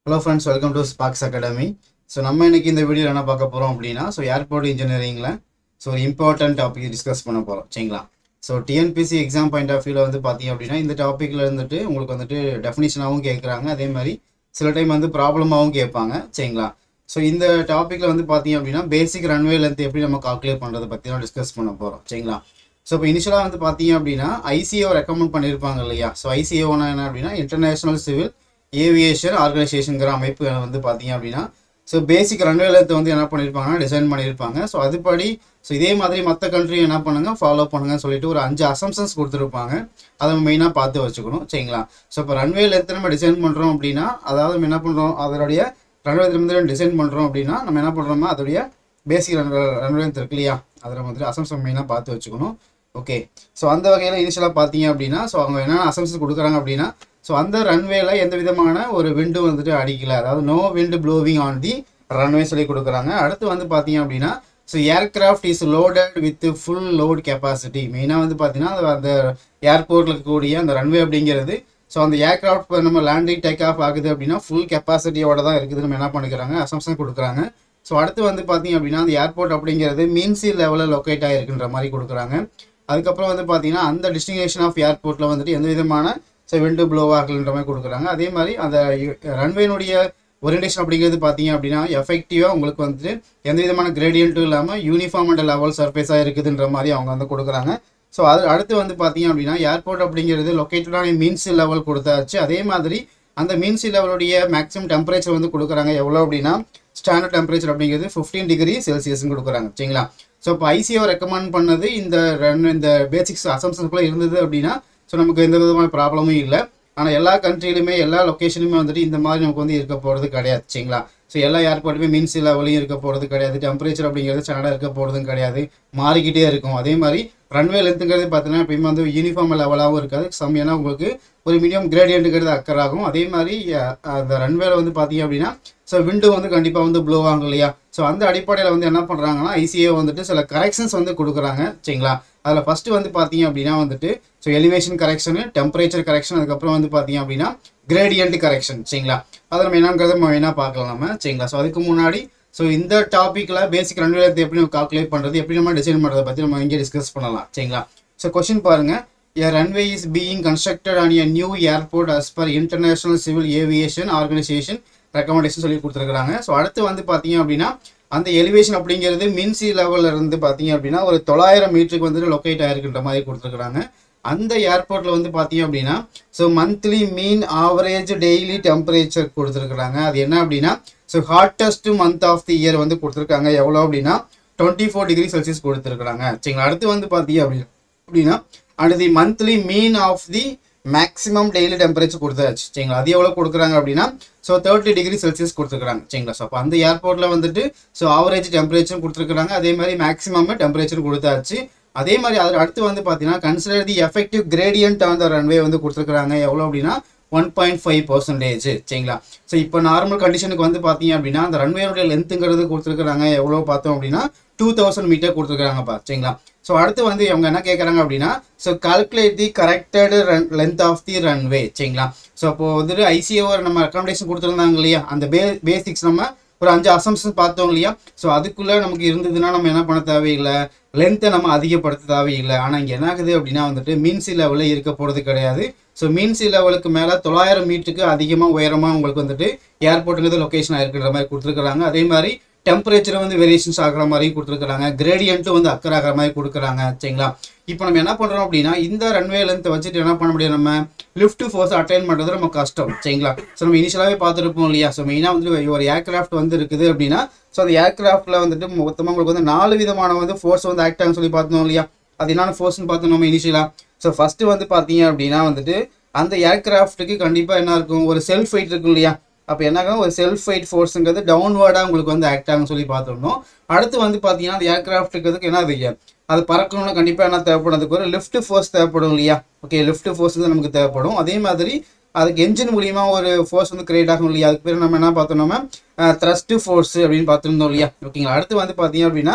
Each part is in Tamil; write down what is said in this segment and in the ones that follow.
hello friends welcome to Spox academy so நம்ம இன்னைக்கு இந்த வீடியோ என்ன பார்க்க போகிறோம் அப்படின்னா ஸோ ஏர்போர்ட் இன்ஜினியரிங்கில் ஸோ ஒரு இம்பார்ட்டன்ட் டாபிக் டிஸ்கஸ் பண்ண போகிறோம் சரிங்களா so TNPSC exam point of வியூவில் வந்து பார்த்தீங்க அப்படின்னா இந்த டாப்பிக்கில் இருந்துட்டு உங்களுக்கு வந்துட்டு டெஃபினிஷனாகவும் கேட்குறாங்க அதே மாதிரி சில டைம் வந்து ப்ராப்ளமாகவும் கேட்பாங்க சரிங்களா ஸோ இந்த டாப்பிக்கில் வந்து பார்த்தீங்க அப்படின்னா பேசிக் ரன்வே லென்த் எப்படி நம்ம கால்குலேட் பண்ணுறதை பற்றி தான் டிஸ்கஸ் பண்ண போகிறோம் சரிங்களா ஸோ இப்போ இனிஷியலாக வந்து பார்த்தீங்க அப்படின்னா ஐசிஓ ரெக்கமெண்ட் பண்ணியிருப்பாங்க இல்லையா ஸோ ஐசிஓனா என்ன அப்படின்னா இன்டர்நேஷனல் சிவில் ஏவியேஷன் ஆர்கனைசேஷனுங்கிற அமைப்பு வந்து பார்த்தீங்க அப்படின்னா ஸோ பேசிக் ரன்வே லென்த் வந்து என்ன பண்ணியிருப்பாங்கன்னா டிசைன் பண்ணியிருப்பாங்க ஸோ அதுபடி ஸோ இதே மாதிரி மற்ற கண்ட்ரி என்ன பண்ணுங்க ஃபாலோ பண்ணுங்கன்னு சொல்லிட்டு ஒரு அஞ்சு அசம்ஷன்ஸ் கொடுத்துருப்பாங்க அதை நம்ம மெயினாக பார்த்து வச்சுக்கணும் சரிங்களா ஸோ இப்போ ரன்வே லென்த் நம்ம டிசைன் பண்ணுறோம் அப்படின்னா அதாவது நம்ம என்ன பண்ணுறோம் அதனுடைய ரன்வே லென்த் டிசைன் பண்ணுறோம் அப்படின்னா நம்ம என்ன பண்ணுறோமோ அதோடைய பேசிக் ரன் ரன்வே லென்த் இருக்கு இல்லையா அதை நம்ம வந்துட்டு அசம்ஷன் மெயினாக பார்த்து வச்சுக்கணும் ஓகே ஸோ அந்த வகையில் இனிஷியலாக பார்த்தீங்க அப்படின்னா ஸோ அவங்க என்னென்ன அசம்ஷன்ஸ் கொடுக்குறாங்க அப்படின்னா ஸோ அந்த ரன்வேல எந்த விதமான ஒரு விண்டு வந்துட்டு அடிக்கல அதாவது no wind blowing on the runway சொல்லி கொடுக்குறாங்க அடுத்து வந்து பார்த்தீங்க அப்படின்னா so aircraft is loaded with full load capacity மெயினாக வந்து பார்த்தீங்கன்னா அந்த- அந்த ஏர்போர்ட்டில் இருக்கக்கூடிய அந்த ரன்வே அப்படிங்கிறது ஸோ அந்த ஏர்கிராஃப்ட் இப்போ நம்ம லேண்டிங் டேக் ஆஃப் ஆகுது அப்படின்னா ஃபுல் கெப்பாசிட்டியோட தான் இருக்குது நம்ம என்ன பண்ணிக்கிறாங்க அசம்ஷன் கொடுக்குறாங்க ஸோ அடுத்து வந்து பார்த்தீங்க அப்படின்னா அந்த ஏர்போர்ட் அப்படிங்கிறது மீன்சி லெவலில் லொக்கேட் ஆகிருக்குன்ற மாதிரி கொடுக்குறாங்க அதுக்கப்புறம் வந்து பார்த்தீங்கன்னா அந்த டெஸ்டினேஷன் ஆஃப் ஏர்போர்ட்டில் வந்துட்டு எந்த விதமான ஸோ விண்டு ப்ளோ ஆகலன்ற மாதிரி கொடுக்குறாங்க அதே மாதிரி அந்த ரன்வேனுடைய ஓரியன்டேஷன் அப்படிங்கிறது பார்த்தீங்க அப்படின்னா எஃபெக்டிவாக உங்களுக்கு வந்துட்டு எந்த விதமான கிரேடியண்ட்டும் இல்லாமல் யூனிஃபார்ம் அண்ட் லெவல் சர்ஃபேஸாக இருக்குதுன்ற மாதிரி அவங்க வந்து கொடுக்குறாங்க ஸோ அது அடுத்து வந்து பார்த்தீங்க அப்படின்னா ஏர்போர்ட் அப்படிங்கிறது லொக்கேட்டடான மீன்ஸ் லெவல் கொடுத்தாச்சு அதே மாதிரி அந்த மீன்சி லெவலுடைய மேக்ஸிமம் டெம்பரேச்சர் வந்து கொடுக்குறாங்க எவ்வளோ அப்படின்னா ஸ்டாண்டர்ட் டெம்பரேச்சர் அப்படிங்கிறது ஃபிஃப்டீன் டிகிரி செல்சியஸ்னு கொடுக்குறாங்க சரிங்களா ஸோ இப்போ ஐசிஓ ரெக்கமெண்ட் பண்ணது இந்த ரன் இந்த பேசிக்ஸ் அசம்ஷன்ஸ்குள்ளே இருந்தது அப்படின்னா ஸோ நமக்கு எந்த விதமான ப்ராப்ளமும் இல்லை ஆனால் எல்லா கண்ட்ரிலுமே எல்லா லொக்கேஷனுமே வந்துட்டு இந்த மாதிரி நமக்கு வந்து இருக்க போகிறது கிடையாது சரிங்களா ஸோ எல்லா ஏர்போர்ட்டுமே மீன்ஸ் லெவலையும் இருக்க போகிறது கிடையாது டெம்பரேச்சர் அப்படிங்கிறது ஸ்டாண்டர்டாக இருக்க போகிறதும் கிடையாது மாறிக்கிட்டே இருக்கும் அதே மாதிரி ரன்வே லென்த்துங்கிறது பார்த்தீங்கன்னா எப்பயுமே வந்து யூனிஃபார்ம் லெவலாகவும் இருக்காது சம் ஏன்னா உங்களுக்கு ஒரு மீடியம் கிரேடியண்ட்டுங்கிறது அக்கறாகும் அதே மாதிரி அஹ், அந்த ரன்வேல வந்து பார்த்தீங்க அப்படின்னா ஸோ விண்டு வந்து கண்டிப்பாக வந்து ப்ளோ ஆகும் இல்லையா ஸோ அந்த அடிப்படையில் வந்து என்ன பண்ணுறாங்கன்னா ஐசிஏ வந்துட்டு சில கரெக்ஷன்ஸ் வந்து கொடுக்குறாங்க சரிங்களா அதில் ஃபஸ்ட்டு வந்து பார்த்தீங்க அப்படின்னா வந்துட்டு so elevation correction temperature correction அதுக்கப்புறம் வந்து பார்த்தீங்க அப்படின்னா கிரேடியன்ட் கரெக்ஷன் சரிங்களா அதை நம்ம என்னங்கிறத நம்ம வேணால் பார்க்கலாம் நம்ம சரிங்களா ஸோ அதுக்கு முன்னாடி ஸோ இந்த டாப்பிக்கில் பேசிக் ரன்வே லென்த் எப்படி நம்ம கால்குலேட் பண்ணுறது எப்படி நம்ம டிசைன் பண்ணுறதை பற்றி நம்ம இங்கே டிஸ்கஸ் பண்ணலாம் சரிங்களா ஸோ கொஷின் பாருங்கள் A runway is being constructed on a new airport as per International Civil Aviation Organization recommendation சொல்லி கொடுத்துருக்காங்க ஸோ அடுத்து வந்து பார்த்தீங்க அப்படின்னா அந்த எலிவேஷன் அப்படிங்கிறது மின்சி லெவலில் இருந்து பார்த்தீங்க அப்படின்னா ஒரு தொள்ளாயிரம் மீட்டருக்கு வந்துட்டு லொக்கேட் ஆயிருக்குன்ற மாதிரி கொடுத்துருக்குறாங்க அந்த ஏர்போர்ட்டில் வந்து பார்த்தீங்க அப்படின்னா so monthly mean average daily temperature கொடுத்துருக்குறாங்க அது என்ன அப்படின்னா so hottest month of the year வந்து கொடுத்துருக்காங்க எவ்வளோ அப்படின்னா டுவெண்ட்டி ஃபோர் டிகிரி செல்சியஸ் கொடுத்துருக்குறாங்க சரிங்களா அடுத்து வந்து பார்த்தீங்க அப்படின்னா அப்படின்னா and the monthly mean of the maximum daily temperature கொடுத்தாச்சு சரிங்களா அது எவ்வளோ கொடுக்குறாங்க அப்படின்னா ஸோ தேர்ட்டி டிகிரி செல்சியஸ் கொடுத்துருக்காங்க சரிங்களா ஸோ அப்போ அந்த ஏர்போர்ட்டில் வந்துட்டு ஸோ ஆவரேஜ் டெம்பரேச்சர் கொடுத்துருக்காங்க அதே மாதிரி மேக்ஸிமம் டெம்பரேச்சர் கொடுத்தாச்சு அதே மாதிரி அதில் அடுத்து வந்து பார்த்தீங்கன்னா consider the effective gradient on the runway வந்து கொடுத்துருக்காங்க எவ்வளோ அப்படின்னா ஒன் பாயிண்ட் ஃபைவ் பர்சன்டேஜ் சரிங்களா ஸோ இப்போ நார்மல் கண்டிஷனுக்கு வந்து பார்த்தீங்க அப்படின்னா அந்த ரன்வேனுடைய லென்த்துங்கிறது கொடுத்துருக்காங்க எவ்வளோ பார்த்தோம் அப்படின்னா டூ தௌசண்ட் மீட்டர் கொடுத்துருக்காங்கப்பா சரிங்களா ஸோ அடுத்து வந்து இவங்க என்ன கேட்குறாங்க அப்படின்னா so calculate the corrected run length of the runway சரிங்களா ஸோ அப்போ வந்துட்டு ஐசிஓ நம்ம ரெக்கமெண்டேஷன் கொடுத்துருந்தாங்க இல்லையா அந்த பே பேசிக்ஸ் நம்ம ஒரு அஞ்சு அசம்ஷன் பார்த்தோம் இல்லையா ஸோ அதுக்குள்ளே நமக்கு இருந்ததுன்னா நம்ம என்ன பண்ண தேவையில்லை லென்த்தை நம்ம அதிகப்படுத்த தேவையில்லை ஆனால் இங்கே என்ன ஆகுது அப்படின்னா வந்துட்டு மீன்சி லெவலில் இருக்க போகிறது கிடையாது ஸோ மீன்சி லெவலுக்கு மேலே தொள்ளாயிரம் மீட்டருக்கு அதிகமாக உயரமாக உங்களுக்கு வந்துட்டு ஏர்போர்ட்டுங்கிறது லொக்கேஷன் ஆயிருக்கிற மாதிரி கொடுத்துருக்குறாங்க அதே மாதிரி டெம்பரேச்சர் வந்து வேரியேஷன்ஸ் ஆகிற மாதிரியும் கொடுத்துருக்குறாங்க கிரேடியன்ட்டும் வந்து அக்கர் ஆகிற மாதிரி கொடுக்குறாங்க சரிங்களா இப்போ நம்ம என்ன பண்ணுறோம் அப்படின்னா இந்த ரன்வே லென்த்தை வச்சுட்டு என்ன பண்ண முடியும் நம்ம லிஃப்ட் ஃபோர்ஸ் அட்டைன் பண்ணுறது நம்ம கஷ்டம் சரிங்களா ஸோ நம்ம இனிஷியலாகவே பார்த்துருப்போம் இல்லையா ஸோ மெயினாக வந்து ஒரு ஏர்கிராஃப்ட் வந்து இருக்குது அப்படின்னா ஸோ அந்த ஏர்கிராஃப்டில் வந்துட்டு மொத்தமாக உங்களுக்கு வந்து நாலு விதமான வந்து ஃபோர்ஸ் வந்து ஆக்ட் ஆகும் சொல்லி பார்த்தோம் இல்லையா அது என்னென்ன ஃபோர்ஸ்னு பார்த்தோம் நம்ம இனிஷியலாக ஸோ ஃபஸ்ட்டு வந்து பார்த்தீங்க அப்படின்னா வந்துட்டு அந்த ஏர்கிராஃப்ட்டுக்கு கண்டிப்பாக என்ன இருக்கும் ஒரு செல்ஃப் வெயிட் இருக்கும் இல்லையா அப்போ என்ன ஒரு செல்ஃப் வெயிட் ஃபோர்ஸுங்கிறது டவுன்வர்டாக உங்களுக்கு வந்து ஆக்ட் ஆகும் சொல்லி பார்த்துருந்தோம் அடுத்து வந்து பார்த்தீங்கன்னா அந்த ஏர்கிராஃப்ட்டுக்கு என்ன அது அது பறக்கணும்னா கண்டிப்பாக என்ன தேவைப்படும் அதுக்கு ஒரு லிஃப்ட் ஃபோர்ஸ் தேவைப்படும் இல்லையா ஓகே லிஃப்ட் ஃபோர்ஸ் வந்து நமக்கு தேவைப்படும் அதே மாதிரி அதுக்கு என்ஜின் மூலியமா ஒரு ஃபோர்ஸ் வந்து கிரியேட் ஆகும் இல்லையா அதுக்கு பேர் நம்ம என்ன பார்த்தோம் நம்ம த்ரஸ்ட் ஃபோர்ஸ் அப்படின்னு பார்த்துருந்தோம் இல்லையா ஓகேங்களா அடுத்து வந்து பார்த்தீங்க அப்படின்னா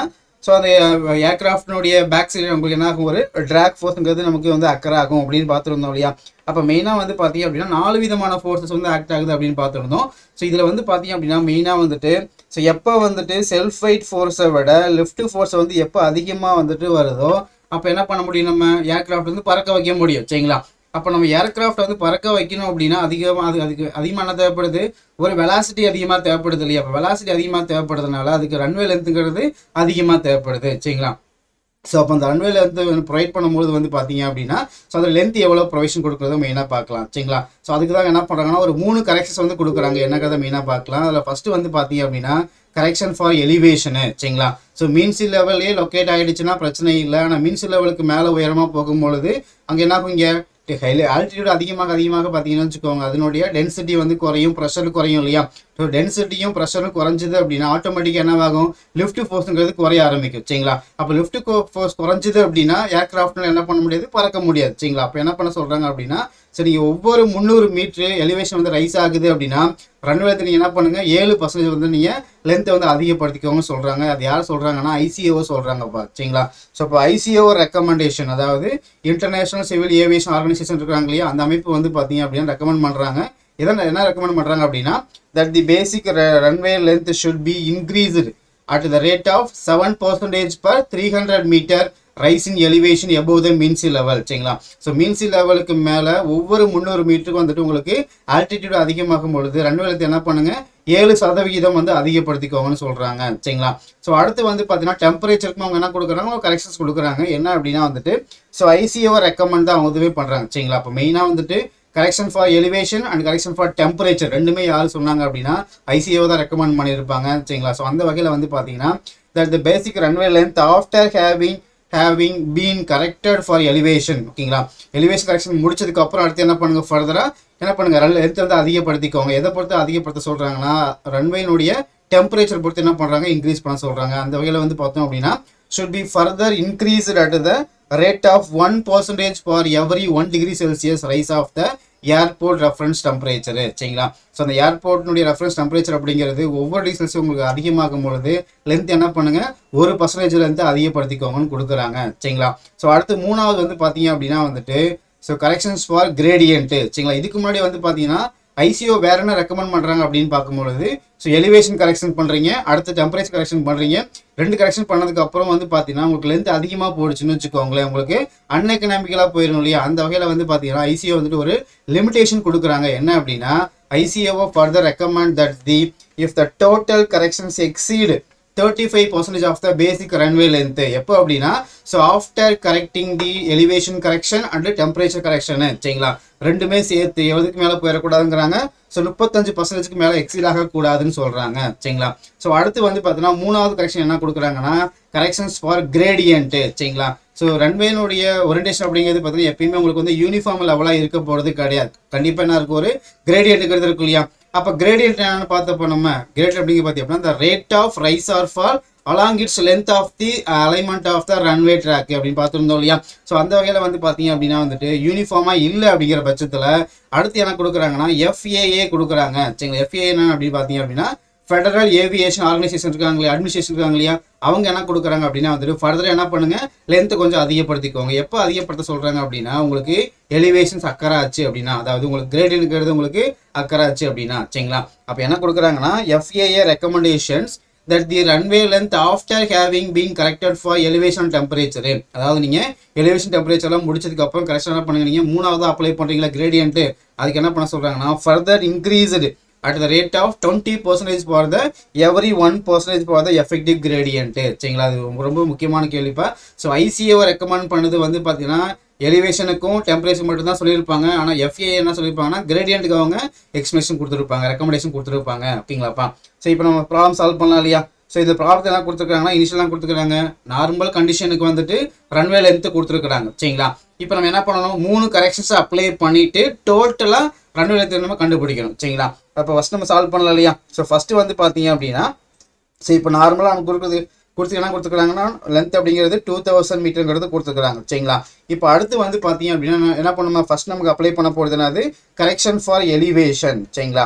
ஸோ அந்த ஏர்கிராஃப்டினுடைய பேக் சைடு நமக்கு என்ன ஆகும் ஒரு ட்ராக் ஃபோர்ஸுங்கிறது நமக்கு வந்து அக்கறை ஆகும் அப்படின்னு பார்த்துருந்தோம் இல்லையா அப்போ மெயினாக வந்து பார்த்தீங்க அப்படின்னா நாலு விதமான ஃபோர்ஸஸ் வந்து ஆக்ட் ஆகுது அப்படின்னு பார்த்துருந்தோம் ஸோ இதில் வந்து பார்த்தீங்க அப்படின்னா மெயினாக வந்துட்டு ஸோ எப்போ வந்துட்டு செல்ஃப் வெயிட் ஃபோர்ஸை விட லிஃப்ட் ஃபோர்ஸ் வந்து எப்போ அதிகமாக வந்துட்டு வருதோ அப்போ என்ன பண்ண முடியும் நம்ம ஏர்கிராஃப்ட் வந்து பறக்க வைக்க முடியும் சரிங்களா அப்போ நம்ம ஏர்கிராஃப்ட் வந்து பறக்க வைக்கணும் அப்படின்னா அதிகமாக அது அதுக்கு அதிகமாக என்ன தேவைப்படுது ஒரு வெலாசிட்டி அதிகமாக தேவைப்படுது இல்லையா அப்போ வெலாசிட்டி அதிகமாக தேவைப்படுறதுனால அதுக்கு ரன்வே லென்த்துங்கிறது அதிகமாக தேவைப்படுது சரிங்களா ஸோ அப்போ அந்த ரன்வே லென்த் ப்ரொவைட் பண்ணும்போது வந்து பார்த்தீங்க அப்படின்னா ஸோ அந்த லென்த் எவ்வளோ ப்ரொவிஷன் கொடுக்குறத மெயினாக பார்க்கலாம் சரிங்களா ஸோ அதுக்கு தான் என்ன பண்ணுறாங்கன்னா ஒரு மூணு கரெக்ஷன்ஸ் வந்து கொடுக்குறாங்க என்ன கதை மெயினாக பார்க்கலாம் அதில் ஃபஸ்ட்டு வந்து பார்த்தீங்க அப்படின்னா கரெக்ஷன் ஃபார் எலிவேஷனு சரிங்களா ஸோ மீன்சி லெவல்லே லொக்கேட் ஆகிடுச்சுன்னா பிரச்சனை இல்லை ஆனால் மீன்சி லெவலுக்கு மேலே உயரமாக போகும்பொழுது அங்கே என்ன ஆகும் இங்கே ஹைலி ஆல்டிடியூட் அதிகமாக அதிகமாக பார்த்தீங்கன்னு வச்சுக்கோங்க அதனுடைய டென்சிட்டி வந்து குறையும் ப்ரெஷர் குறையும் இல்லையா ஸோ டென்சிட்டியும் ப்ரெஷரும் குறைஞ்சது அப்படின்னா ஆட்டோமேட்டிக்காக என்னவாகும் லிஃப்ட் ஃபோர்ஸுங்கிறது குறைய ஆரம்பிக்கும் சரிங்களா அப்போ லிஃப்ட் ஃபோர்ஸ் குறைஞ்சது அப்படின்னா ஏர்கிராஃப்ட்ல என்ன பண்ண முடியாது பறக்க முடியாது சரிங்களா அப்போ என்ன பண்ண சொல்கிறாங்க அப்படின்னா சரி நீங்கள் ஒவ்வொரு முந்நூறு மீட்ரு எலிவேஷன் வந்து ரைஸ் ஆகுது அப்படின்னா ரன்வேலத்தை நீங்கள் என்ன பண்ணுங்கள் ஏழு பர்சன்டேஜ் வந்து நீங்கள் லென்த்தை வந்து அதிகப்படுத்திக்கோங்க சொல்கிறாங்க அது யார் சொல்கிறாங்கன்னா ஐசிஓ சொல்கிறாங்கப்பா சரிங்களா ஸோ இப்போ ஐசிஓ ரெக்கமெண்டேஷன் அதாவது இன்டர்நேஷனல் சிவில் ஏவியேஷன் ஆர்கனைசேஷன் இருக்கிறாங்க இல்லையா அந்த அமைப்பு வந்து பார்த்தீங்க அப்படின்னா ரெக்கமெண்ட் பண்ணுறாங்க எதனா என்ன ரெக்கமெண்ட் பண்ணுறாங்க அப்படின்னா that the basic runway length should be increased at the rate of seven percentage per three hundred metre rise in elevation above the mean sea level சரிங்களா ஸோ மீன்சி லெவலுக்கு மேலே ஒவ்வொரு முந்நூறு மீட்டருக்கும் வந்துட்டு உங்களுக்கு ஆல்டிடியூட் அதிகமாகும் பொழுது ரன்வே லென்த் என்ன பண்ணுங்க ஏழு சதவிகிதம் வந்து அதிகப்படுத்திக்கோங்கன்னு சொல்கிறாங்க சரிங்களா ஸோ அடுத்து வந்து பார்த்தீங்கன்னா டெம்பரேச்சருக்கு அவங்க என்ன கொடுக்குறாங்க கரெக்ஷன்ஸ் கொடுக்குறாங்க என்ன அப்படின்னா வந்துட்டு ஸோ ஐசிஓ ரெக்கமெண்ட் தான் அவங்க இதுவே பண்ணுறாங்க சரிங்களா அப்போ மெயினாக வந்துட்டு correction for elevation and correction for temperature ரெண்டுமே யார் சொன்னாங்க அப்படின்னா ஐசிஓ தான் ரெக்கமெண்ட் பண்ணியிருப்பாங்க சரிங்களா ஸோ அந்த வகையில் வந்து பார்த்தீங்கன்னா that the basic runway length after having having been corrected for elevation ஓகேங்களா எலிவேஷன் கரெக்ஷன் முடிச்சதுக்கு அப்புறம் அடுத்து என்ன பண்ணுங்க ஃபர்தரா என்ன பண்ணுங்க ரன் லென்த் வந்து அதிகப்படுத்திக்கோங்க எதை பொறுத்து அதிகப்படுத்த சொல்றாங்கன்னா ரன்வேனுடைய டெம்பரேச்சர் பொறுத்து என்ன பண்றாங்க இன்க்ரீஸ் பண்ண சொல்றாங்க அந்த வகையில் வந்து பார்த்தோம் அப்படின்னா should be further increased at the rate of one percentage for every one degree Celsius rise of the airport reference temperature சரிங்களா ஸோ அந்த ஏர்போர்ட்னுடைய ரெஃபரன்ஸ் டெம்பரேச்சர் அப்படிங்கிறது ஒவ்வொரு டிகிரி செல்சியஸ் உங்களுக்கு அதிகமாகும் பொழுது லென்த் என்ன பண்ணுங்க ஒரு பர்சன்டேஜ் லென்த் அதிகப்படுத்திக்கோங்கன்னு கொடுக்குறாங்க சரிங்களா ஸோ அடுத்து மூணாவது வந்து பார்த்தீங்க அப்படின்னா வந்துட்டு ஸோ கரெக்ஷன்ஸ் ஃபார் கிரேடியன்ட்டு சரிங்களா இதுக்கு முன்னாடி வந்து பார்த்தீங்கன்னா ஐசிஓ வேற என்ன ரெக்கமெண்ட் பண்ணுறாங்க அப்படின்னு பார்க்கும்பொழுது ஸோ எலிவேஷன் கரெக்ஷன் பண்ணுறீங்க அடுத்து டெம்பரேச்சர் கரெக்ஷன் பண்ணுறீங்க ரெண்டு கரெக்ஷன் பண்ணதுக்கு அப்புறம் வந்து பார்த்தீங்கன்னா உங்களுக்கு லென்த் அதிகமாக போயிடுச்சுன்னு வச்சுக்கோங்களேன் உங்களுக்கு அன்எக்கனாமிக்கலாக போயிடும் இல்லையா அந்த வகையில் வந்து பார்த்தீங்கன்னா ஐசிஓ வந்துட்டு ஒரு லிமிடேஷன் கொடுக்குறாங்க என்ன அப்படின்னா ICAO further recommend that the if the total corrections exceed thirty five percentage of the basic runway length எப்போ அப்படின்னா so after correcting the elevation correction and temperature correction சரிங்களா ரெண்டுமே சேர்த்து எவ்வளவுக்கு மேலே போயிடக்கூடாதுங்கிறாங்க ஸோ முப்பத்தஞ்சு பர்சன்டேஜ்க்கு மேலே எக்ஸீட் ஆகக்கூடாதுன்னு சொல்கிறாங்க சரிங்களா ஸோ அடுத்து வந்து பார்த்தீங்கன்னா மூணாவது கரெக்ஷன் என்ன கொடுக்குறாங்கன்னா கரெக்ஷன்ஸ் ஃபார் கிரேடியன்ட்டு சரிங்களா ஸோ ரன்வேனுடைய ஒரிண்டேஷன் அப்படிங்கிறது பார்த்தீங்கன்னா எப்பயுமே உங்களுக்கு வந்து யூனிஃபார்ம் லெவலாக இருக்க போகிறது கிடையாது கண்டிப்பாக என்ன இருக்கும் ஒரு கிரேடியன்ட்டுங்கிறது இருக்கு இல்லையா அப்போ கிரேடியன்ட் என்னன்னு பார்த்தப்போ நம்ம கிரேடியன்ட் அப்படிங்க பார்த்தி அப்படின்னா the rate of rise or fall along its length of the alignment of the runway track அப்படின்னு பார்த்துருந்தோம் இல்லையா ஸோ அந்த வகையில் வந்து பார்த்தீங்க அப்படின்னா வந்துட்டு யூனிஃபார்மாக இல்லை அப்படிங்கிற பட்சத்தில் அடுத்து என்ன கொடுக்குறாங்கன்னா எஃப்ஏஏ கொடுக்குறாங்க சரிங்களா எஃப்ஏ என்ன அப்படின்னு பார்த்தீங்க அப்படின்னா ஃபெடரல் ஏவியேஷன் ஆர்கனைசேஷன் இருக்காங்க இல்லையா அட்மினிஸ்ட்ரேஷன் இருக்காங்க இல்லையா அவங்க என்ன கொடுக்குறாங்க அப்படின்னா வந்துட்டு ஃபர்தர் என்ன பண்ணுங்க லென்த் கொஞ்சம் அதிகப்படுத்திக்கோங்க எப்போ அதிகப்படுத்த சொல்றாங்க அப்படின்னா உங்களுக்கு எலிவேஷன்ஸ் அக்கறை ஆச்சு அப்படின்னா அதாவது உங்களுக்கு கிரேடியன்ட்ங்கிறது உங்களுக்கு அக்கறை ஆச்சு அப்படின்னா சரிங்களா அப்போ என்ன கொடுக்குறாங்கன்னா FAA recommendations that the runway length after having been corrected for elevation temperature அதாவது நீங்கள் எலிவேஷன் டெம்பரேச்சர்லாம் முடிச்சதுக்கு அப்புறம் கரெக்டாக என்ன பண்ணுங்க நீங்கள் மூணாவது அப்ளை பண்ணுறீங்களா கிரேடியன்ட்டு அதுக்கு என்ன பண்ண சொல்கிறாங்கன்னா further increased at the rate of 20 percentage for the every 1 percentage for the effective gradient சரிங்களா அது ரொம்ப ரொம்ப முக்கியமான கேள்விப்பா ஸோ ஐசிஏவை ரெக்கமெண்ட் பண்ணது வந்து பார்த்தீங்கன்னா எலிவேஷனுக்கும் டெம்பரேச்சர் மட்டும் தான் சொல்லியிருப்பாங்க ஆனால் எஃப்ஏ என்ன சொல்லியிருப்பாங்கன்னா கிரேடியன்ட்டுக்கு அவங்க எக்ஸ்பிளேஷன் கொடுத்துருப்பாங்க ரெக்கமெண்டேஷன் கொடுத்துருப்பாங்க ஓகேங்களாப்பா ஸோ இப்போ நம்ம ப்ராப்ளம் சால்வ் பண்ணலாம் இல்லையா ஸோ இந்த ப்ராப்ளத்தை என்ன கொடுத்துருக்காங்கன்னா இனிஷியலாக கொடுத்துருக்காங்க நார்மல் கண்டிஷனுக்கு வந்துட்டு ரன்வே லென்த்து கொடுத்துருக்காங்க சரிங்களா இப்போ நம்ம என்ன பண்ணணும் மூணு கரெக்ஷன்ஸை அப்ளை பண்ணிட்டு டோட்டலாக ரன்வே லென்த் நம்ம கண்டுபிடிக்கணும் சரிங்களா அப்போ ஃபஸ்ட் நம்ம சால்வ் பண்ணலாம் இல்லையா ஸோ ஃபஸ்ட்டு வந்து பார்த்தீங்க அப்படின்னா ஸோ இப்போ நார்மலாக நமக்கு கொடுக்குறது கொடுத்து என்ன கொடுத்துருக்காங்கன்னா லென்த் அப்படிங்கிறது டூ தௌசண்ட் மீட்டருங்கிறது கொடுத்துருக்காங்க சரிங்களா இப்போ அடுத்து வந்து பார்த்தீங்க அப்படின்னா என்ன பண்ணணும் ஃபர்ஸ்ட் நமக்கு அப்ளை பண்ண போகிறது என்னது கரெக்ஷன் ஃபார் எலிவேஷன் சரிங்களா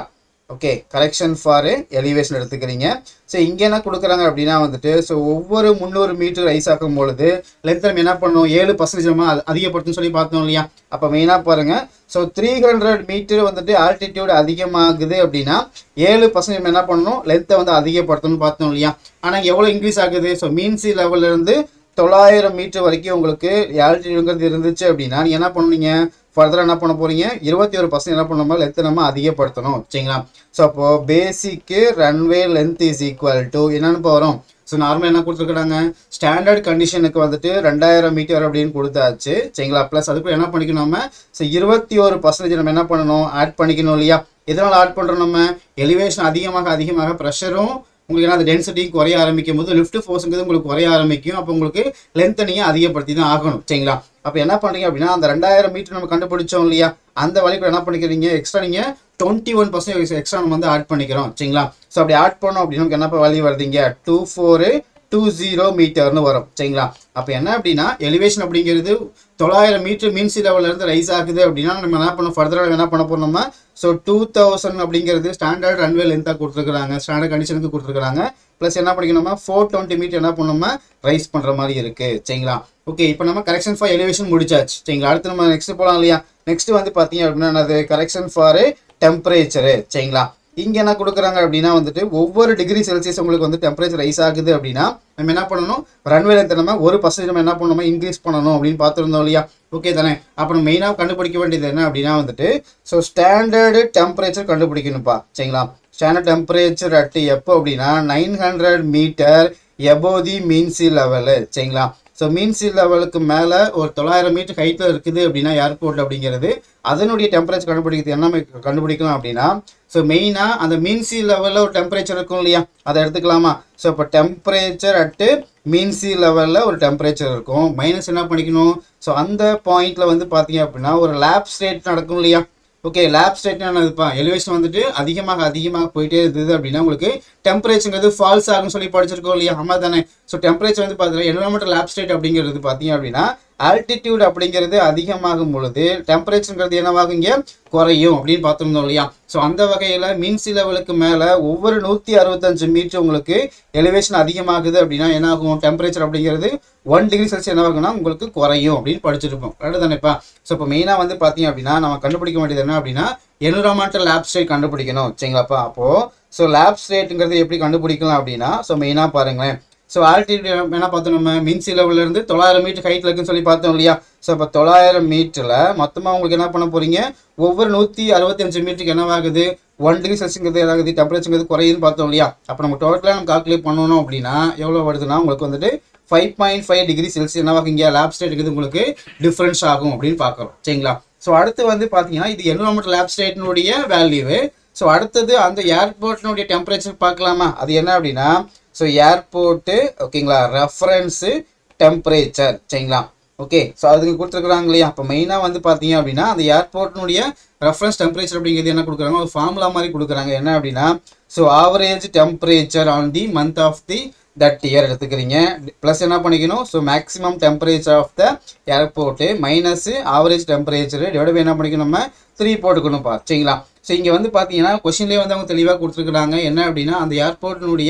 ஓகே கரெக்ஷன் ஃபார் எலிவேஷன் எடுத்துக்கிறீங்க ஸோ இங்கே என்ன கொடுக்குறாங்க அப்படின்னா வந்துட்டு ஸோ ஒவ்வொரு முந்நூறு மீட்டர் ரைஸ் ஆக்கும் பொழுது லென்த் நம்ம என்ன பண்ணணும் ஏழு பர்சன்டேஜ் நம்ம அதிகப்படுத்துன்னு சொல்லி பார்த்தோம் இல்லையா அப்போ மெயினாக பாருங்க ஸோ த்ரீ ஹண்ட்ரட் மீட்டர் வந்துட்டு ஆல்டிடியூட் அதிகமாகுது அப்படின்னா ஏழு பர்சன்டேஜ் நம்ம என்ன பண்ணணும் லென்த்தை வந்து அதிகப்படுத்தணும்னு பார்த்தோம் இல்லையா ஆனால் எவ்வளோ இன்க்ரீஸ் ஆகுது ஸோ மீன் சி இருந்து தொள்ளாயிரம் மீட்டர் வரைக்கும் உங்களுக்கு ஆல்டிடியூடுங்கிறது இருந்துச்சு அப்படின்னா நீங்கள் என்ன பண்ணுவீங்க ஃபர்தராக என்ன பண்ண போறீங்க இருபத்தி ஒரு பர்சன்ட் என்ன பண்ணணும் லென்த்தை நம்ம அதிகப்படுத்தணும் சரிங்களா ஸோ அப்போ basic runway length is equal to என்னன்னு போகிறோம் ஸோ நார்மலாக என்ன கொடுத்துருக்காங்க ஸ்டாண்டர்ட் கண்டிஷனுக்கு வந்துட்டு ரெண்டாயிரம் மீட்டர் அப்படின்னு கொடுத்தாச்சு சரிங்களா ப்ளஸ் அதுக்கு என்ன பண்ணிக்கணும் நம்ம ஸோ இருபத்தி ஒரு பர்சன்டேஜ் நம்ம என்ன பண்ணணும் ஆட் பண்ணிக்கணும் இல்லையா எதனால் ஆட் பண்ணுறோம் நம்ம எலிவேஷன் அதிகமாக அதிகமாக ப்ரெஷரும் உங்களுக்கு என்ன அந்த டென்சிட்டி குறைய ஆரம்பிக்கும் போது லிஃப்ட் ஃபோர்ஸுங்கிறது உங்களுக்கு குறைய ஆரம்பிக்கும் அப்போ உங்களுக்கு லென்த்தை நீங்கள் அதிகப்படுத்தி தான் ஆகணும் சரிங்களா அப்போ என்ன பண்ணுறீங்க அப்படின்னா அந்த ரெண்டாயிரம் மீட்டர் நம்ம கண்டுபிடிச்சோம் இல்லையா அந்த வழிக்கு என்ன பண்ணிக்கிறீங்க எக்ஸ்ட்ரா நீங்கள் டுவெண்ட்டி ஒன் பர்சன்ட் எக்ஸ்ட்ரா நம்ம வந்து ஆட் பண்ணிக்கிறோம் சரிங்களா ஸோ அப்படி ஆட் பண்ணோம் அப்படின்னா நமக்கு என்னப்பா வேல்யூ வருதுங்க டூ ஃபோரு டூ ஜீரோ மீட்டர்னு வரும் சரிங்களா அப்போ என்ன அப்படின்னா எலிவேஷன் அப்படிங்கிறது தொள்ளாயிரம் மீட்டர் மீன்சி லெவல்லேருந்து ரைஸ் ஆகுது அப்படின்னா நம்ம என்ன பண்ண ஃபர்தராக என்ன பண்ண போறோம்னா ஸோ டூ தௌசண்ட் அப்படிங்கிறது ஸ்டாண்டர்ட் ரன்வே லென்த்தாக கொடுத்துருக்காங்க ஸ்டாண்டர்ட் கண்டிஷனுக்கு கொடுத்துருக்காங்க ப்ளஸ் என்ன பண்ணிக்கணுமா ஃபோர் டுவெண்ட்டி மீட்டர் என்ன பண்ணணுமா ரைஸ் பண்ணுற மாதிரி இருக்குது சரிங்களா ஓகே இப்போ நம்ம கரெக்ஷன் ஃபார் எலிவேஷன் முடிச்சாச்சு சரிங்களா அடுத்து நம்ம நெக்ஸ்ட் போகலாம் இல்லையா நெக்ஸ்ட் வந்து பார்த்தீங்க அப்படின்னா என்னது கரெக்ஷன் ஃபார் டெம்பரேச்சரு சரிங்களா இங்கே என்ன கொடுக்குறாங்க அப்படின்னா வந்துட்டு ஒவ்வொரு டிகிரி செல்சியஸ் உங்களுக்கு வந்து டெம்பரேச்சர் ரைஸ் ஆகுது அப்படின்னா நம்ம என்ன பண்ணணும் ரன்வே லென்த் நம்ம ஒரு பர்சன்டேஜ் நம்ம என்ன பண்ணணுமா இன்க்ரீஸ் பண்ணணும் அப்படின்னு பார்த்துருந்தோம் இல்லையா ஓகே தானே அப்புறம் மெயினாக கண்டுபிடிக்க வேண்டியது என்ன அப்படின்னா வந்துட்டு ஸோ ஸ்டாண்டர்டு டெம்பரேச்சர் கண்டுபிடிக்கணும்ப்பா சரிங்களா ஸ்டாண்டர்ட் டெம்பரேச்சர் அட் எப்போ அப்படின்னா nine hundred metre above the mean sea level சரிங்களா ஸோ மீன் சி லெவலுக்கு மேலே ஒரு தொள்ளாயிரம் மீட்டர் ஹைட்டில் இருக்குது அப்படின்னா ஏர்போர்ட் அப்படிங்கிறது அதனுடைய டெம்பரேச்சர் கண்டுபிடிக்கிறது என்ன மே- கண்டுபிடிக்கலாம் அப்படின்னா ஸோ மெயினாக அந்த மீன் சி லெவலில் ஒரு டெம்பரேச்சர் இருக்கும் இல்லையா அதை எடுத்துக்கலாமா ஸோ இப்போ டெம்பரேச்சர் அட்டு மீன் சி லெவலில் ஒரு டெம்பரேச்சர் இருக்கும் மைனஸ் என்ன பண்ணிக்கணும் ஸோ அந்த பாயிண்ட்டில் வந்து பார்த்தீங்க அப்படின்னா ஒரு லேப் ஸ்டேட் நடக்கும் இல்லையா ஓகே லேப் ஸ்டேட்னா என்னதுப்பா எலிவேஷன் வந்துட்டு அதிகமாக அதிகமாக போயிட்டே இருந்தது அப்படின்னா உங்களுக்கு டெம்பரேச்சர்ங்கிறது ஃபால்ஸ் ஆகும்னு சொல்லி படிச்சிருக்கோம் இல்லையா ஆமாம் தானே ஸோ டெம்பரேச்சர் வந்து பார்த்தீங்கன்னா என்வரன்மெண்டல் லேப் ஸ்டேட் அப்படிங்கிறது பார்த்தீங்க அப்படின்னா ஆல்டிடியூட் அப்படிங்கிறது அதிகமாகும் பொழுது டெம்பரேச்சர்ங்கிறது என்னவாகும் இங்கே குறையும் அப்படின்னு பார்த்துருந்தோம் இல்லையா ஸோ அந்த வகையில் மின்சி லெவலுக்கு மேலே ஒவ்வொரு நூற்றி அறுபத்தஞ்சு மீட்டர் உங்களுக்கு எலிவேஷன் அதிகமாகுது அப்படின்னா என்ன ஆகும் டெம்பரேச்சர் அப்படிங்கிறது ஒன் டிகிரி செல்சியஸ் என்னவாகும்னா உங்களுக்கு குறையும் அப்படின்னு படிச்சிருப்போம் கரெக்டு தானேப்பா ஸோ இப்போ மெயினாக வந்து பார்த்தீங்க அப்படின்னா நம்ம கண்டுபிடிக்க வேண்டியது என்ன அப்படின்னா என்விரான்மெண்டல் லேப் ஸ்டேட் கண்டுபிடிக்கணும் சரிங்களாப்பா அப்போது ஸோ லேப் ஸ்டேட்டுங்கிறது எப்படி கண்டுபிடிக்கலாம் அப்படின்னா ஸோ மெயினாக பாருங்களேன் ஸோ ஆல்டிடியூட் என்ன பார்த்தோம் நம்ம மின்சி இருந்து தொள்ளாயிரம் மீட்டர் ஹைட்டில் இருக்குன்னு சொல்லி பார்த்தோம் இல்லையா ஸோ இப்போ தொள்ளாயிரம் மீட்டரில் மொத்தமாக உங்களுக்கு என்ன பண்ண போறீங்க ஒவ்வொரு நூற்றி அறுபத்தஞ்சு மீட்டருக்கு என்னவாகுது ஒன் டிகிரி செல்சியங்கிறது ஏதாவது டெம்பரேச்சர்ங்கிறது குறையுதுன்னு பார்த்தோம் இல்லையா அப்போ நம்ம டோட்டலாக நம்ம கால்குலேட் பண்ணணும் அப்படின்னா எவ்வளோ வருதுன்னா உங்களுக்கு வந்துட்டு five point five degree Celsius என்னவாகும் இங்கே லேப் ஸ்டேட்டுக்கு உங்களுக்கு டிஃப்ரென்ஸ் ஆகும் அப்படின்னு பார்க்குறோம் சரிங்களா ஸோ அடுத்து வந்து பார்த்தீங்கன்னா இது என்வரன்மெண்ட் லேப் ஸ்டேட்டினுடைய வேல்யூவு ஸோ அடுத்தது அந்த ஏர்போர்ட்டினுடைய டெம்பரேச்சர் பார்க்கலாமா அது என்ன அப்படின்னா ஸோ ஏர்போர்ட்டு ஓகேங்களா ரெஃபரன்ஸு டெம்பரேச்சர் சரிங்களா ஓகே ஸோ அதுக்கு கொடுத்துருக்குறாங்க இல்லையா அப்போ மெயினாக வந்து பார்த்தீங்க அப்படின்னா அந்த ஏர்போர்ட்டினுடைய ரெஃபரன்ஸ் டெம்பரேச்சர் அப்படிங்கிறது என்ன கொடுக்குறாங்க ஒரு ஃபார்முலா மாதிரி கொடுக்குறாங்க என்ன அப்படின்னா so average temperature on the month of the that year எடுத்துக்கிறீங்க ப்ளஸ் என்ன பண்ணிக்கணும் so maximum temperature of the airport minus average temperature divide by என்ன பண்ணிக்கணும் நம்ம த்ரீ போட்டுக்கணும்ப்பா சரிங்களா ஸோ இங்கே வந்து பார்த்தீங்கன்னா கொஷின்லேயே வந்து அவங்க தெளிவாக கொடுத்துருக்குறாங்க என்ன அப்படின்னா அந்த ஏர்போர்ட்டினுடைய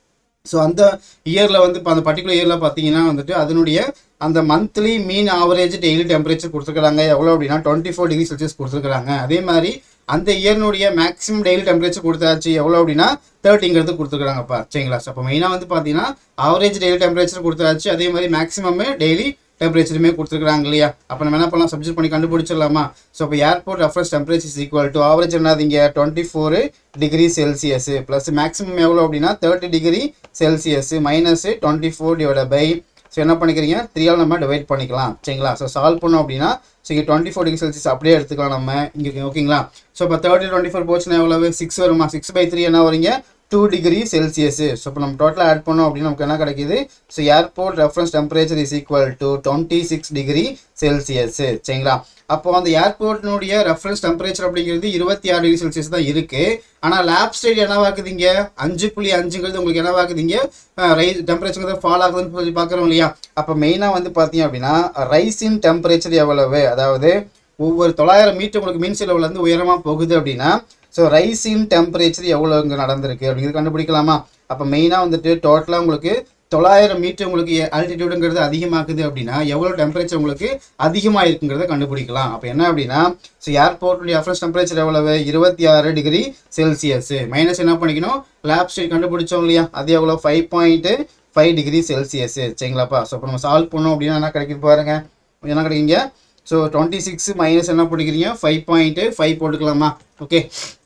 ஸோ அந்த இயரில் வந்து இப்போ அந்த பர்டிகுலர் இயரில் பார்த்தீங்கன்னா வந்துட்டு அதனுடைய அந்த monthly mean average daily temperature கொடுத்துருக்காங்க எவ்வளோ அப்படின்னா டுவெண்ட்டி ஃபோர் டிகிரி செல்சியஸ் கொடுத்துருக்காங்க அதே மாதிரி அந்த இயர்னுடைய மேக்ஸிமம் டெய்லி டெம்பரேச்சர் கொடுத்தாச்சு எவ்வளோ அப்படின்னா தேர்ட்டிங்கிறது கொடுத்துருக்காங்கப்பா சரிங்களா ஸோ அப்போ மெயினாக வந்து பார்த்தீங்கன்னா ஆவரேஜ் டெய்லி டெம்பரேச்சர் கொடுத்தாச்சு அதே மாதிரி மேக்ஸிமமே டெய்லி டெம்பரேச்சருமே கொடுத்துருக்காங்க இல்லையா அப்போ நம்ம என்ன பண்ணலாம் சப்ஜெக்ட் பண்ணி கண்டுபிடிச்சிடலாமா ஸோ இப்போ airport reference temperature is equal to average என்னதுங்க twenty four degree Celsius plus maximum எவ்வளோ அப்படின்னா thirty degree Celsius minus twenty four divide by so என்ன பண்ணிக்கிறீங்க த்ரீயால் நம்ம டிவைட் பண்ணிக்கலாம் சரிங்களா ஸோ சால்வ் பண்ணோம் அப்படின்னா ஸோ இங்கே டுவெண்ட்டி ஃபோர் டிகிரி செல்சியஸ் அப்படியே எடுத்துக்கலாம் நம்ம இங்கே ஓகேங்களா ஸோ இப்போ தேர்ட்டி டுவெண்ட்டி ஃபோர் போச்சுன்னா எவ்வளவு சிக்ஸ் வருமா சிக்ஸ் பை த்ரீ என்ன வரீங்க டூ டிகிரி செல்சியஸ் ஸோ இப்போ நம்ம டோட்டலாக ஆட் பண்ணோம் அப்படின்னு நமக்கு என்ன கிடைக்குது so airport reference temperature is equal to twenty six degree Celsius சரிங்களா அப்போ அந்த ஏர்போர்ட்டினுடைய ரெஃபரன்ஸ் டெம்பரேச்சர் அப்படிங்கிறது இருபத்தி ஆறு டிகிரி செல்சியஸ் தான் இருக்குது ஆனால் லேப் ஸ்டேட் என்னவாக்குதுங்க அஞ்சு புள்ளி அஞ்சுங்கிறது உங்களுக்கு என்னவாக்குதுங்க ரைஸ் டெம்பரேச்சர் ஃபால் ஆகுதுன்னு சொல்லி பார்க்குறோம் இல்லையா அப்போ மெயினாக வந்து பார்த்தீங்க அப்படின்னா ரைஸ் இன் டெம்பரேச்சர் எவ்வளவு அதாவது ஒவ்வொரு தொள்ளாயிரம் மீட்டர் உங்களுக்கு மீன் செலவுலேருந்து உயரமாக போகுது அப்படின்னா ஸோ ரைஸ் இன் டெம்பரேச்சர் எவ்வளோ இங்கே நடந்திருக்கு அப்படிங்கிறது கண்டுபிடிக்கலாமா அப்போ மெயினாக வந்துட்டு டோட்டலாக உங்களுக்கு தொள்ளாயிரம் மீட்டர் உங்களுக்கு ஆல்டிடியூடுங்கிறது அதிகமாக்குது அப்படின்னா எவ்வளோ டெம்பரேச்சர் உங்களுக்கு அதிகமாக இருக்குங்கிறத கண்டுபிடிக்கலாம் அப்போ என்ன அப்படின்னா ஸோ ஏர்போர்ட்டுடைய அஃபரன்ஸ் டெம்பரேச்சர் எவ்வளவு இருபத்தி ஆறு டிகிரி செல்சியஸ் மைனஸ் என்ன பண்ணிக்கணும் லேப் ஸ்டேட் கண்டுபிடிச்சோம் இல்லையா அது எவ்வளோ five point five degree Celsius சரிங்களாப்பா ஸோ இப்போ நம்ம சால்வ் பண்ணோம் அப்படின்னா என்ன கிடைக்குது பாருங்க என்ன கிடைக்குங்க ஸோ டுவெண்ட்டி சிக்ஸ் மைனஸ் என்ன பிடிக்கிறீங்க ஃபைவ் பாயிண்ட்டு ஃபைவ் போட்டுக்கலாமா ஓகே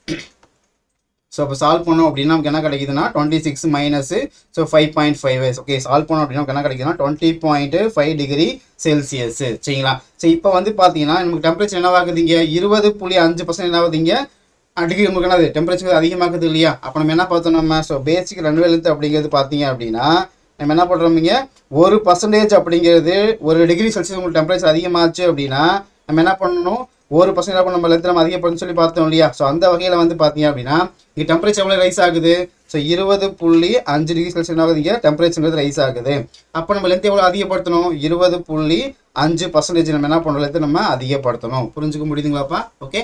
ஸோ இப்போ சால்வ் பண்ணோம் அப்படின்னா நமக்கு என்ன கிடைக்குதுன்னா twenty six minus so five point five okay solve பண்ணோம் அப்படின்னா நமக்கு என்ன கிடைக்குதுன்னா twenty point five degree Celsius சரிங்களா ஸோ இப்போ வந்து பார்த்தீங்கன்னா நமக்கு டெம்பரேச்சர் என்னவாகுதுங்க இருபது புள்ளி அஞ்சு பர்சன்ட் என்னவாகுதுங்க டிகிரி உங்களுக்கு என்னது டெம்பரேச்சர் அதிகமாகுது இல்லையா அப்போ நம்ம என்ன பார்த்தோம் நம்ம ஸோ பேசிக் ரன்வே லென்த் அப்படிங்கிறது பார்த்தீங்க அப்படின்னா நம்ம என்ன பண்ணுறோமிங்க ஒரு பர்சன்டேஜ் அப்படிங்கிறது ஒரு டிகிரி செல்சியஸ் உங்களுக்கு டெம்பரேச்சர் அதிகமாச்சு அப்படின்னா நம்ம என்ன பண்ணணும் ஒரு பர்சன்டேஜ் நம்ம லென்த் நம்ம அதிகப்படுன்னு சொல்லி பார்த்தோம் இல்லையா ஸோ அந்த வகையில் வந்து பார்த்தீங்க அப்படின்னா இங்கே டெம்பரேச்சர் எவ்வளோ ரைஸ் ஆகுது ஸோ இருபது புள்ளி அஞ்சு டிகிரி செல்சியஸ் ஆகுது இங்கே டெம்பரேச்சர்ங்கிறது ரைஸ் ஆகுது அப்போ நம்ம லென்த் எவ்வளோ அதிகப்படுத்தணும் இருபது புள்ளி அஞ்சு பர்சன்டேஜ் நம்ம என்ன பண்ணுறோம் லென்த் நம்ம அதிகப்படுத்தணும் புரிஞ்சுக்க முடியுதுங்களாப்பா ஓகே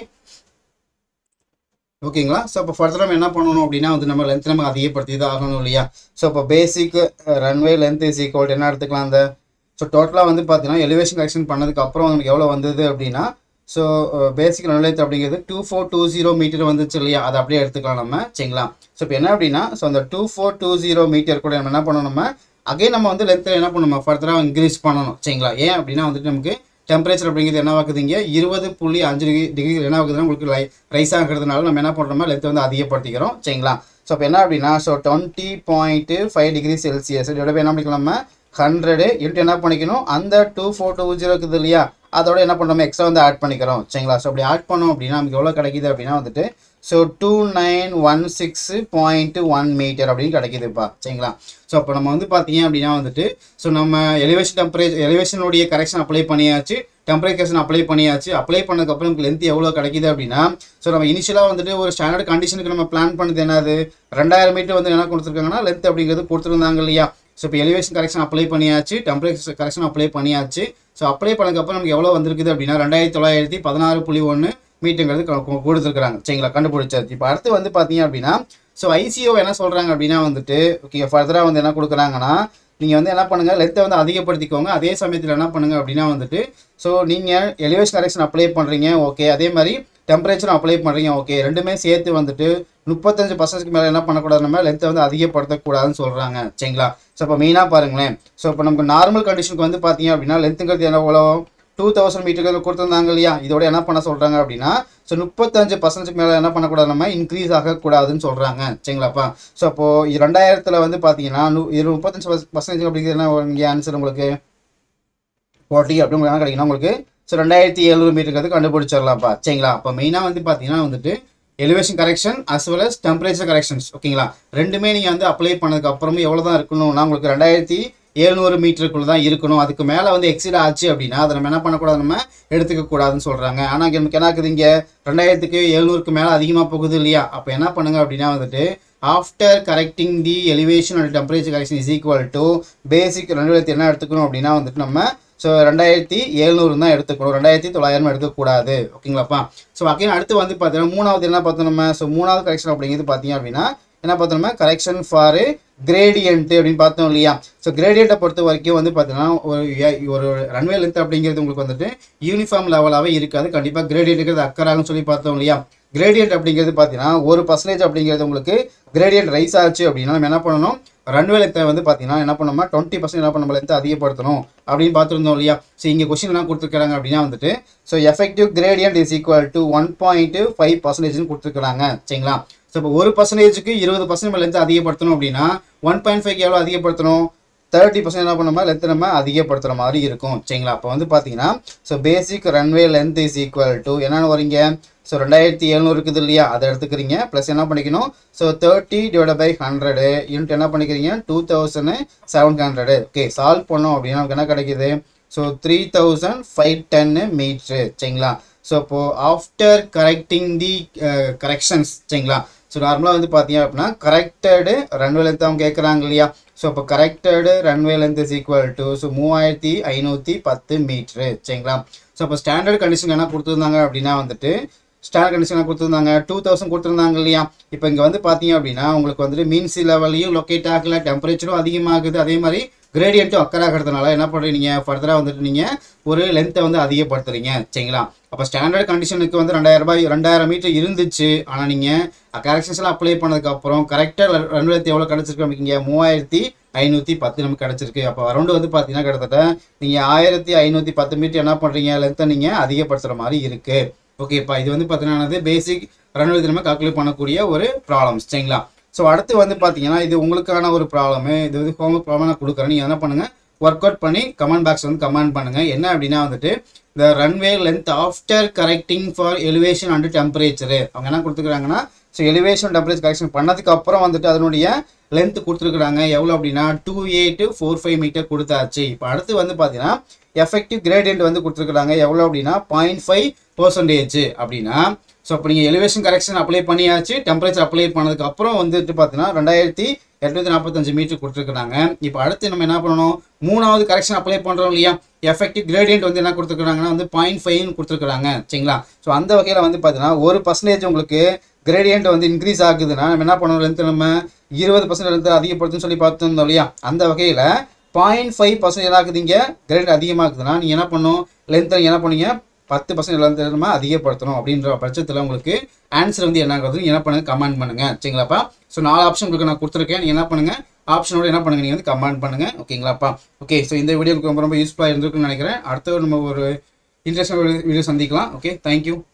ஓகேங்களா ஸோ இப்போ ஃபர்தர் நம்ம என்ன பண்ணணும் அப்படின்னா வந்து நம்ம லென்த் நம்ம அதிகப்படுத்தி தான் ஆகணும் இல்லையா ஸோ இப்போ basic runway length is equal என்ன எடுத்துக்கலாம் அந்த ஸோ டோட்டலாக வந்து பார்த்தீங்கன்னா எலிவேஷன் கரெக்ஷன் பண்ணதுக்கு அப்புறம் நமக்கு எவ்வளோ வந்தது அப்படின்னா ஸோ பேசிக் ரன் லென்த் அப்படிங்கிறது two four two zero metre வந்துச்சு இல்லையா அதை அப்படியே எடுத்துக்கலாம் நம்ம சரிங்களா ஸோ இப்போ என்ன அப்படின்னா ஸோ அந்த two four two zero metre கூட நம்ம என்ன பண்ணணும் நம்ம அகைன் நம்ம வந்து லென்த்தில் என்ன பண்ணணும் ஃபர்தராக இன்க்ரீஸ் பண்ணணும் சரிங்களா ஏன் அப்படின்னா வந்துட்டு நமக்கு டெம்பரேச்சர் அப்படிங்கிறது என்ன ஆகுதுங்க இருபது புள்ளி அஞ்சு டிகிரி டிகிரி என்ன ஆகுதுன்னா உங்களுக்கு லை ரைஸ் ஆகிறதுனால நம்ம என்ன பண்ணுறோமா லென்த் வந்து அதிகப்படுத்திக்கிறோம் சரிங்களா ஸோ இப்போ என்ன அப்படின்னா so twenty point five degree Celsius இதோட என்ன பண்ணிக்கலாம் நம்ம ஹண்ட்ரடு இன்ட்டு என்ன பண்ணிக்கணும் அந்த டூ ஃபோர் டூ ஜீரோ இருக்குது இல்லையா அதோட என்ன பண்ணுறோம் எக்ஸ்ட்ரா வந்து ஆட் பண்ணிக்கிறோம் சரிங்களா ஸோ அப்படி ஆட் பண்ணோம் அப்படின்னா நமக்கு எவ்வளோ கிடைக்குது அப்படின்னா வந்துட்டு so two nine one six point one metre அப்படின்னு கிடைக்குதுப்பா சரிங்களா ஸோ அப்போ நம்ம வந்து பார்த்தீங்க அப்படின்னா வந்துட்டு ஸோ நம்ம எலிவேஷன் டெம்பரேச்சர் எலிவேஷனுடைய கரெக்ஷன் அப்ளை பண்ணியாச்சு டெம்பரேச்சர் அப்ளை பண்ணியாச்சு அப்ளை பண்ணதுக்கப்புறம் நமக்கு லென்த் எவ்வளோ கிடைக்குது அப்படின்னா ஸோ நம்ம இனிஷியலாக வந்துட்டு ஒரு ஸ்டாண்டர்ட் கண்டிஷனுக்கு நம்ம பிளான் பண்ணது என்னது ரெண்டாயிரம் மீட்டர் வந்து என்ன கொடுத்துருக்காங்கன்னா லென்த் அப்படிங்கிறது கொடுத்துருந்தாங்க இல்லையா ஸோ இப்போ எலிவேஷன் கரெக்ஷன் அப்ளை பண்ணியாச்சு டெம்பரேச்சர் கரெக்ஷன் அப்ளை பண்ணியாச்சு ஸோ அப்ளை பண்ணதுக்கப்புறம் நமக்கு எவ்வளோ வந்திருக்குது அப்படின்னா ரெண்டாயிரத்தி தொள்ளாயிரத்தி பதினாறு புள்ளி ஒன்று மீட்டுங்கிறது கொடுத்துருக்காங்க சரிங்களா கண்டுபிடிச்சாச்சு இப்போ அடுத்து வந்து பார்த்தீங்க அப்படின்னா ஸோ ஐசிஓ என்ன சொல்கிறாங்க அப்படின்னா வந்துட்டு ஓகே ஃபர்தராக வந்து என்ன கொடுக்குறாங்கன்னா நீங்கள் வந்து என்ன பண்ணுங்கள் லென்த்தை வந்து அதிகப்படுத்திக்கோங்க அதே சமயத்தில் என்ன பண்ணுங்கள் அப்படின்னா வந்துட்டு ஸோ நீங்கள் எலிவேஷன் கரெக்ஷன் அப்ளை பண்ணுறீங்க ஓகே அதே மாதிரி டெம்பரேச்சரும் அப்ளை பண்ணுறீங்க ஓகே ரெண்டுமே சேர்த்து வந்துட்டு முப்பத்தஞ்சு பர்சன்ட்க்கு மேலே என்ன பண்ணக்கூடாது நம்ம லென்த்தை வந்து அதிகப்படுத்தக்கூடாதுன்னு சொல்கிறாங்க சரிங்களா ஸோ இப்போ மெயினாக பாருங்களேன் ஸோ இப்போ நமக்கு நார்மல் கண்டிஷனுக்கு வந்து பார்த்தீங்க அப்படின்னா லென்த்துங்கிறது என்ன எவ்வளோ டூ தௌசண்ட் மீட்டருக்கு கொடுத்துருந்தாங்க இல்லையா இதோட என்ன பண்ண சொல்கிறாங்க அப்படின்னா ஸோ முப்பத்தஞ்சு பர்சன்ட்டுக்கு மேலே என்ன பண்ணக்கூடாது நம்ம இன்க்ரீஸ் ஆகக்கூடாதுன்னு சொல்கிறாங்க சரிங்களாப்பா ஸோ அப்போது ரெண்டாயிரத்தில் வந்து பார்த்தீங்கன்னா நூ இரு முப்பத்தஞ்சு பர்சன்டேஜ் அப்படிங்கிறது என்ன இங்கே ஆன்சர் உங்களுக்கு ஃபார்ட்டி அப்படி உங்களுக்கு என்ன கிடைக்குன்னா உங்களுக்கு ஸோ ரெண்டாயிரத்தி எழுநூறு மீட்டருக்கு கண்டுபிடிச்சிடலாம்ப்பா சரிங்களா அப்போ மெயினாக வந்து பார்த்தீங்கன்னா வந்துட்டு elevation correction as well as temperature corrections ஓகேங்களா ரெண்டுமே நீங்கள் வந்து அப்ளை பண்ணதுக்கு அப்புறமும் எவ்வளோ தான் இருக்கணும்னா உங்களுக்கு ரெண்டாயிரத்தி எழுநூறு மீட்டருக்குள்ள தான் இருக்கணும் அதுக்கு மேலே வந்து எக்ஸிட் ஆச்சு அப்படின்னா அதை நம்ம என்ன பண்ணக்கூடாது நம்ம எடுத்துக்க கூடாதுன்னு சொல்கிறாங்க ஆனால் இங்கே நமக்கு என்ன இருக்குது இங்கே ரெண்டாயிரத்துக்கு எழுநூறுக்கு மேலே அதிகமாக போகுது இல்லையா அப்போ என்ன பண்ணுங்க அப்படின்னா வந்துட்டு after correcting the elevation and temperature correction is equal to basic ரெண்டாயிரத்தி என்ன எடுத்துக்கணும் அப்படின்னா வந்துட்டு நம்ம ஸோ ரெண்டாயிரத்தி எழுநூறு தான் எடுத்துக்கணும் ரெண்டாயிரத்தி தொள்ளாயிரம் எடுக்கக்கூடாது ஓகேங்களாப்பா ஸோ அகைன் அடுத்து வந்து பார்த்தீங்கன்னா மூணாவது என்ன பார்த்தோம் நம்ம ஸோ மூணாவது கரெக்ஷன் அப்படிங்கிறது பார்த்தீங்க அப்படின்னா என்ன பார்த்தோம்னா கரெக்ஷன் ஃபார் கிரேடியன்ட் அப்படின்னு பார்த்தோம் இல்லையா ஸோ கிரேடியண்ட்டை பொறுத்த வரைக்கும் வந்து பார்த்தீங்கன்னா ஒரு ஏ- ஒரு ரன்வே லென்த் அப்படிங்கிறது உங்களுக்கு வந்துட்டு யூனிஃபார்ம் லெவலாகவே இருக்காது கண்டிப்பாக கிரேடியன்ட்டுங்கிறது அக்கறாகன்னு சொல்லி பார்த்தோம் இல்லையா கிரேடியன்ட் அப்படிங்கிறது பார்த்தீங்கன்னா ஒரு பர்சன்டேஜ் அப்படிங்கிறது உங்களுக்கு கிரேடியன்ட் ரைஸ் ஆச்சு அப்படின்னா நம்ம என்ன பண்ணணும் ரன்வே லென்த்தை வந்து பார்த்தீங்கன்னா என்ன பண்ணோம்னா டுவெண்ட்டி பர்சன்ட் என்ன பண்ண லென்த்தை அதிகப்படுத்தணும் அப்படின்னு பார்த்துருந்தோம் இல்லையா ஸோ இங்கே கொஸ்டின் என்ன கொடுத்துருக்காங்க அப்படின்னா வந்துட்டு so effective gradient is equal to one point five பர்சன்டேஜ்னு கொடுத்துருக்காங்க சரிங்களா ஸோ இப்போ ஒரு பர்சன்டேஜுக்கு இருபது பர்சன்ட் லென்த் அதிகப்படுத்தணும் அப்படின்னா ஒன் பாயிண்ட் ஃபைவ் எவ்வளோ அதிகப்படுத்தணும் தேர்ட்டி பர்சன்ட் என்ன பண்ணோமா லென்த் நம்ம அதிகப்படுத்துகிற மாதிரி இருக்கும் சரிங்களா அப்போ வந்து பார்த்தீங்கன்னா so basic runway length is equal to என்னென்னு வரீங்க ஸோ ரெண்டாயிரத்தி எழுநூறு இருக்குது இல்லையா அதை எடுத்துக்கிறீங்க ப்ளஸ் என்ன பண்ணிக்கணும் so thirty divide by hundred unit என்ன பண்ணிக்கிறீங்க two thousand seven hundred okay solve பண்ணோம் அப்படின்னா நமக்கு என்ன கிடைக்குது so three thousand five ten metre சரிங்களா ஸோ இப்போது ஆஃப்டர் கரெக்டிங் தி கரெக்ஷன்ஸ் சரிங்களா ஸோ நார்மலாக வந்து பார்த்தீங்க அப்படின்னா கரெக்டடு ரன்வே லென்த் அவங்க கேட்குறாங்க இல்லையா ஸோ இப்போ corrected runway length is equal to so மூவாயிரத்தி ஐநூற்றி பத்து மீட்ரு சரிங்களா ஸோ இப்போ ஸ்டாண்டர்ட் கண்டிஷன் என்ன கொடுத்துருந்தாங்க அப்படின்னா வந்துட்டு ஸ்டார் கண்டிஷனாக கொடுத்துருந்தாங்க டூ தௌசண்ட் கொடுத்துருந்தாங்க இல்லையா இப்போ இங்கே வந்து பார்த்தீங்க அப்படின்னா உங்களுக்கு வந்துட்டு மீன் சி லெவல்லையும் லொக்கேட் ஆகல டெம்பரேச்சரும் அதிகமாகுது அதே மாதிரி கிரேடியண்ட்டும் அக்கர் ஆகிறதுனால என்ன பண்ணுறீங்க ஃபர்தராக வந்துட்டு நீங்கள் ஒரு லென்த்தை வந்து அதிகப்படுத்துறீங்க சரிங்களா அப்போ ஸ்டாண்டர்ட் கண்டிஷனுக்கு வந்து ரெண்டாயிரம் ரூபாய் ரெண்டாயிரம் மீட்டர் இருந்துச்சு ஆனால் நீங்கள் கரெக்ஷன்ஸ்லாம் அப்ளை பண்ணதுக்கப்புறம் கரெக்டாக ரன்வேத்து எவ்வளோ கிடச்சிருக்கு அப்படிங்க மூவாயிரத்தி ஐநூற்றி பத்து நமக்கு கிடச்சிருக்கு அப்போ அரௌண்டு வந்து பார்த்தீங்கன்னா கிட்டத்தட்ட நீங்கள் ஆயிரத்தி ஐநூற்றி பத்து மீட்டர் என்ன பண்ணுறீங்க லென்த்தை நீங்கள் அதிகப்படுத்துகிற மாதிரி இருக்குது ஓகேப்பா இது வந்து பார்த்தீங்கன்னா பேசிக் ரன்வேத்து நம்ம கால்குலேட் பண்ணக்கூடிய ஒரு ப்ராப்ளம்ஸ் சரிங்களா ஸோ அடுத்து வந்து பார்த்தீங்கன்னா இது உங்களுக்கான ஒரு ப்ராப்ளமு இது வந்து ஹோம் ப்ராப்ளம் நான் கொடுக்குறேன் நீங்கள் என்ன பண்ணுங்கள் ஒர்க் அவுட் பண்ணி கமெண்ட் பாக்ஸ் வந்து கமெண்ட் பண்ணுங்கள் என்ன அப்படின்னா வந்துட்டு இந்த runway length after correcting for elevation and temperature அவங்க என்ன கொடுத்துருக்காங்கன்னா ஸோ எலிவேஷன் டெம்பரேச்சர் கரெக்ஷன் பண்ணதுக்கு அப்புறம் வந்துட்டு அதனுடைய லென்த் கொடுத்துருக்குறாங்க எவ்வளோ அப்படின்னா two eight four five metre கொடுத்தாச்சு இப்போ அடுத்து வந்து பார்த்தீங்கன்னா எஃபெக்டிவ் கிரேடியன்ட் வந்து கொடுத்துருக்குறாங்க எவ்வளோ அப்படின்னா பாயிண்ட் ஃபைவ் பர்சன்டேஜ் அப்படின்னா ஸோ இப்போ நீங்கள் எலிவேஷன் கரெக்ஷன் அப்ளை பண்ணியாச்சு டெம்பரேச்சர் அப்ளை பண்ணதுக்கு அப்புறம் வந்துட்டு பார்த்தீங்கன்னா ரெண்டாயிரத்தி எட்நூற்றி நாற்பத்தஞ்சு மீட்டர் கொடுத்துருக்குறாங்க இப்போ அடுத்து நம்ம என்ன பண்ணணும் மூணாவது கரெக்ஷன் அப்ளை பண்ணுறோம் இல்லையா எஃபெக்டிவ் கிரேடியன்ட் வந்து என்ன கொடுத்துருக்காங்கன்னா வந்து பாயிண்ட் ஃபைவ்னு கொடுத்துருக்காங்க சரிங்களா ஸோ அந்த வகையில் வந்து பார்த்தீங்கன்னா ஒரு பர்சன்டேஜ் உங்களுக்கு கிரேடியன்ட் வந்து இன்க்ரீஸ் ஆகுதுன்னா நம்ம என்ன பண்ணணும் லென்த் நம்ம இருபது பர்சன்ட் லென்த் அதிகப்படுத்துன்னு சொல்லி பார்த்துருந்தோம் இல்லையா அந்த வகையில் பாயிண்ட் ஃபைவ் பர்சன்ட் ஆகுதுங்க கிரேட் அதிகமாகுதுன்னா நீங்கள் என்ன பண்ணணும் லென்த்தை என்ன பண்ணீங்க பத்து பர்சன்ட் லென்த் நம்ம அதிகப்படுத்தணும் அப்படின்ற பட்சத்தில் உங்களுக்கு ஆன்சர் வந்து என்ன ஆகுது என்ன பண்ணுங்க கமெண்ட் பண்ணுங்க சரிங்களாப்பா ஸோ நாலு ஆப்ஷன் உங்களுக்கு நான் கொடுத்துருக்கேன் நீங்கள் என்ன பண்ணுங்க ஆப்ஷனோட என்ன பண்ணுங்க நீங்கள் வந்து கமெண்ட் பண்ணுங்க ஓகேங்களாப்பா ஓகே ஸோ இந்த வீடியோ உங்களுக்கு ரொம்ப ரொம்ப யூஸ்ஃபுல்லாக இருந்திருக்குன்னு நினைக்கிறேன் அடுத்த நம்ம ஒரு இன்ட்ரெஸ்டான வீடியோ சந்திக்கலாம் ஓகே தேங்க்யூ